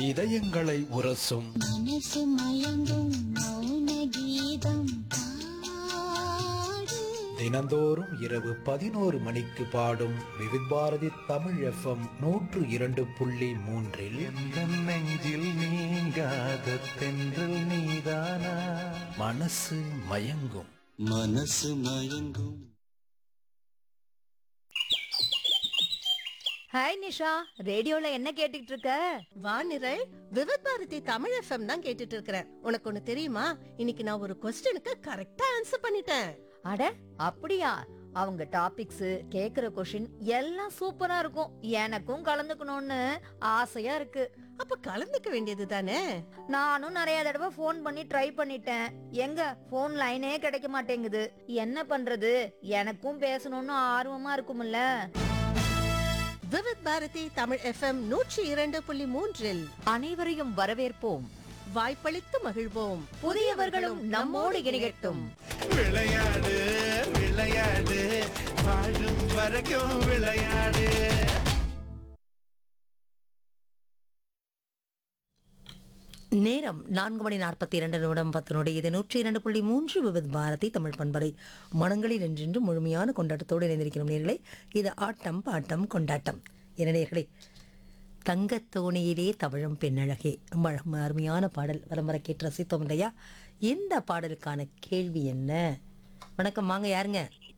இதயங்களை உரசும் மனசு மயங்கும் மௌன கீதம் பாடு தினந்தோறும் இரவு பதினோரு மணிக்கு பாடும் விவித் பாரதி தமிழ் எஃப்எம் நூற்று இரண்டு புள்ளி மூன்றில் எந்தன் நெஞ்சில் நீங்காத தென்றல் நீதானா மனசு மயங்கும் மனசு மயங்கும் ஹாய் நிஷா ரேடியோல என்ன கேட்டுட்டு இருக்க வானிரல் விவித் பாரதி தமிழ் எஃப்எம் தான் கேட்டுட்டு இருக்கிறேன் உனக்கு ஒண்ணு தெரியுமா இன்னைக்கு நான் ஒரு கொஸ்டினுக்கு கரெக்டா ஆன்சர் பண்ணிட்டேன் அட அப்படியா அவங்க டாபிக்ஸ் கேக்குற கொஷின் எல்லாம் சூப்பரா இருக்கும் எனக்கும் கலந்துக்கணும்னு ஆசையா இருக்கு அப்ப கலந்துக்க வேண்டியது தானே நானும் நிறைய தடவை ஃபோன் பண்ணி ட்ரை பண்ணிட்டேன் எங்க ஃபோன் லைனே கிடைக்க மாட்டேங்குது என்ன பண்றது எனக்கும் பேசணும்னு ஆர்வமா இருக்கும்ல விவித் பாரதி தமிழ் எஃப்எம் நூற்றி இரண்டு புள்ளி மூன்றில் அனைவரையும் வரவேற்போம் வாய்ப்பளித்து மகிழ்வோம் புதியவர்களும் நம்மோடு இணையட்டும் விளையாடு விளையாடு வாழும் வரைக்கும் விளையாடு நேரம் நான்கு மணி நாற்பத்தி இரண்டு நிமிடம் பத்து நொடி இது நூற்றி இரண்டு புள்ளி மூன்று விவித் பாரதி தமிழ் பண்பலை மனங்களில் என்றென்று முழுமையான கொண்டாட்டத்தோடு இணைந்திருக்கிறோம் நேர்களே இது ஆட்டம் பாட்டம் கொண்டாட்டம் என நேர்களே தங்கத்தோணியிலே தவழும் பெண்ணழகே ரொம்ப அழ- அருமையான பாடல் வரம் வர கேட்டு ரசித்தோம் இல்லையா இந்த பாடலுக்கான கேள்வி என்ன வணக்கம் வாங்க யாருங்க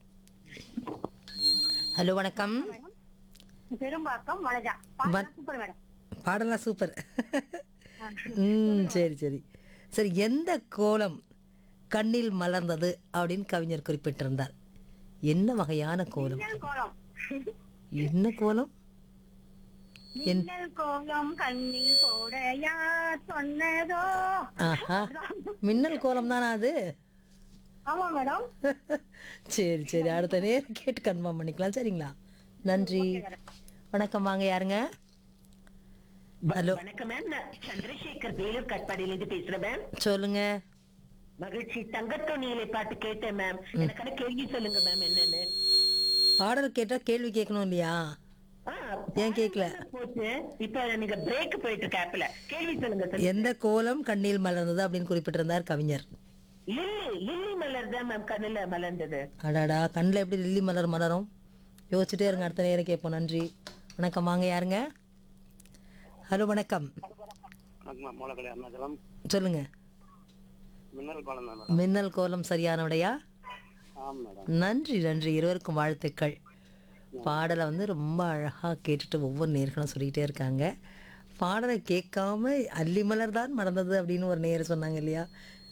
ஹலோ வணக்கம் பெரும்பாக்கம் வளஜா வ- சூப்பர் மேடம் பாடலாம் சூப்பர் ம் சரி சரி சரி எந்த கோலம் கண்ணில் மலர்ந்தது அப்படின்னு கவிஞர் குறிப்பிட்டிருந்தார் என்ன வகையான கோலம் மின்னல் கோலம் என்ன கோலம் என்- மின்னல் கோலம் கண்ணில் போட யார் சொன்னதோ ஆஹா மின்னல் கோலம் தானா அது ஆமா மேடம் சரி சரி அடுத்த நேரம் கேட்டு கன்ஃபார்ம் பண்ணிக்கலாம் சரிங்களா நன்றி வணக்கம் வாங்க யாருங்க ஹலோ வணக்கம் மேம் நான் சந்திரசேகர் வேலூர் கட்பாடியில இருந்து பேசுறேன் மேம் சொல்லுங்க மகிழ்ச்சி தங்கத்தோணியிலை பாட்டு கேட்டேன் மேம் எனக்கான கேள்வி சொல்லுங்க மேம் என்னன்னு பாடல் கேட்டா கேள்வி கேட்கணும் இல்லையா ஆ, ஏன் கேட்கல போச்சு இப்ப நீங்க பிரேக் போயிட்டு இருக்க ஆப்ல கேள்வி சொல்லுங்க சொல்லுங்க. எந்த கோலம் கண்ணில் மலர்ந்தது அப்படின்னு குறிப்பிட்டிருந்தார் கவிஞர் லில்லி லில்லி மலர் தான் மேம் கண்ணுல மலர்ந்தது அடாடா கண்ணில் எப்படி லில்லி மலர் மலரும் யோசிச்சுட்டே இருங்க அடுத்த நேரம் கேட்போம் நன்றி வணக்கம் வாங்க யாருங்க ஹலோ வணக்கம் வணக்கம் மூலக்கலை அருணாச்சலம் சொல்லுங்க மின்னல் பாலம் தான் மேடம் மின்னல் கோலம் சரியானவுடையா ஆமாம் மேடம் நன்றி நன்றி இருவருக்கும் வாழ்த்துக்கள் பாடலை வந்து ரொம்ப அழகாக கேட்டுட்டு ஒவ்வொரு நேர்களும் சொல்லிகிட்டே இருக்காங்க பாடலை கேட்காம அல்லி மலர் தான் மறந்தது அப்படின்னு ஒரு நேர் சொன்னாங்க இல்லையா